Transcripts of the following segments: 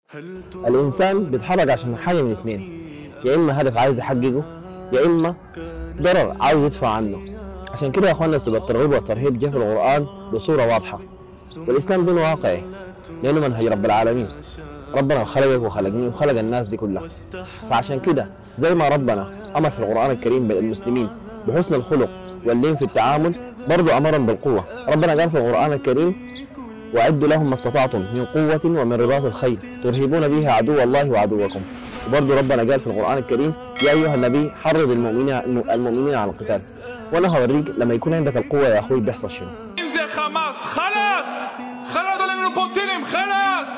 الإنسان بيتحرك عشان حاجة من اتنين يا إما هدف عايز يحققه يا إما ضرر عاوز يدفع عنه عشان كده يا إخواننا سبب الترغيب والترهيب جه في القرآن بصورة واضحة والإسلام دين واقعي لأنه منهج رب العالمين ربنا خلقك وخلقني وخلق الناس دي كلها فعشان كده زي ما ربنا أمر في القرآن الكريم المسلمين بحسن الخلق واللين في التعامل برضو أمرهم بالقوة ربنا قال في القرآن الكريم وأعدوا لهم ما استطعتم من قوة ومن رباط الخيل ترهبون به عدو الله وعدوكم وبرضه ربنا قال في القرآن الكريم يا أيها النبي حرض المؤمنين المؤمنين على القتال وأنا هوريك لما يكون عندك القوة يا أخوي بيحصل شنو انزل حماس خلاص خلاص انا نقتلهم خلاص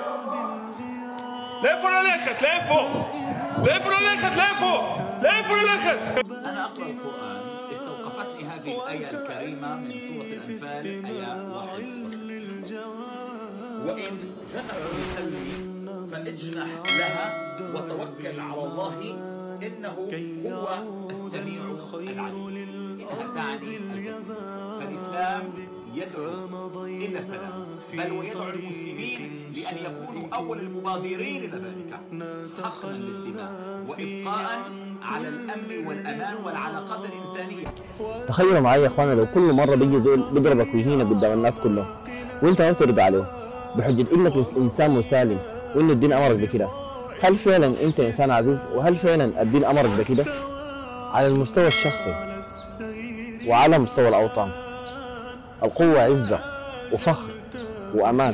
لفوا للخت لفوا لفوا للخت لفوا لفوا للخت أنا أقرأ القرآن استوقفتني هذه الآية الكريمة من سورة الأنفال آية 61 وإن جنحوا للسلم فاجنح لها وتوكل على الله إنه هو السميع العليم إنها تعني الكثير فالإسلام يدعو إلى السلام بل ويدعو المسلمين لأن يكونوا أول المبادرين إلى ذلك حقنا للدماء وإبقاء على الأمن والأمان والعلاقات الإنسانية تخيلوا معايا يا اخوانا لو كل مره بيجي دول بيضربك ويهينك قدام الناس كلهم وانت ما بترد عليه بحجه انك إنس- انسان مسالم وان الدين امرك بكده هل فعلا انت انسان عزيز وهل فعلا الدين امرك بكده على المستوى الشخصي وعلى مستوى الاوطان القوه عزه وفخر وامان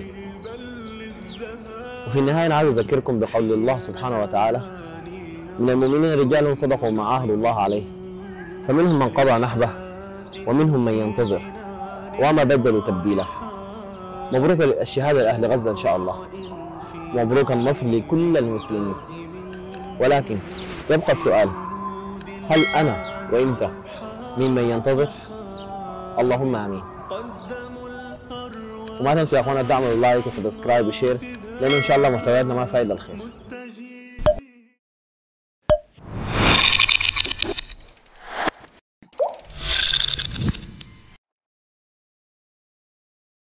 وفي النهايه انا عايز اذكركم بقول الله سبحانه وتعالى من المؤمنين رجال صدقوا ما عاهدوا الله عليه فمنهم من قضى نحبه ومنهم من ينتظر وما بدلوا تبديلا مبروك الشهادة لأهل غزة إن شاء الله مبروك النصر لكل المسلمين ولكن يبقى السؤال هل أنا وإنت ممن ينتظر اللهم آمين وما تنسوا يا أخوانا تعملوا لايك وسبسكرايب وشير لأنه إن شاء الله محتوياتنا ما فايدة الخير